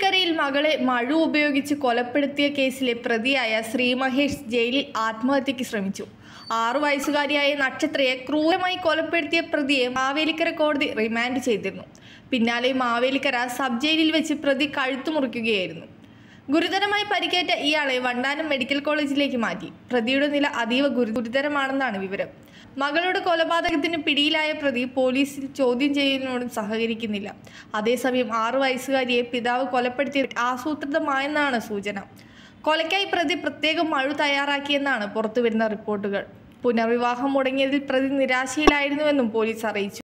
മാവേലിക്കരയിൽ മകളെ മഴു ഉപയോഗിച്ച് കൊലപ്പെടുത്തിയ കേസിലെ പ്രതിയായ ശ്രീ മഹേഷ് ജയിലിൽ ആത്മഹത്യയ്ക്ക് ശ്രമിച്ചു ആറു വയസ്സുകാരിയായ നക്ഷത്രയെ ക്രൂരമായി കൊലപ്പെടുത്തിയ പ്രതിയെ മാവേലിക്കര കോടതി റിമാൻഡ് ചെയ്തിരുന്നു പിന്നാലെ മാവേലിക്കര സബ് ജയിലിൽ വെച്ച് പ്രതി കഴുത്തു മുറിക്കുകയായിരുന്നു ഗുരുതരമായി പരിക്കേറ്റ ഇയാളെ വണ്ടാനം മെഡിക്കൽ കോളേജിലേക്ക് മാറ്റി പ്രതിയുടെ നില അതീവ ഗുരു- ഗുരുതരമാണെന്നാണ് വിവരം മകളുടെ കൊലപാതകത്തിന് പിടിയിലായ പ്രതി പോലീസിൽ ചോദ്യം ചെയ്യലിനോടും സഹകരിക്കുന്നില്ല അതേസമയം ആറു വയസ്സുകാരിയെ പിതാവ് കൊലപ്പെടുത്തിയത് ആസൂത്രിതമായെന്നാണ് സൂചന കൊലയ്ക്കായി പ്രതി പ്രത്യേകം മഴു തയ്യാറാക്കിയെന്നാണ് പുറത്തുവരുന്ന റിപ്പോർട്ടുകൾ പുനർവിവാഹം മുടങ്ങിയതിൽ പ്രതി നിരാശയിലായിരുന്നുവെന്നും പോലീസ് അറിയിച്ചു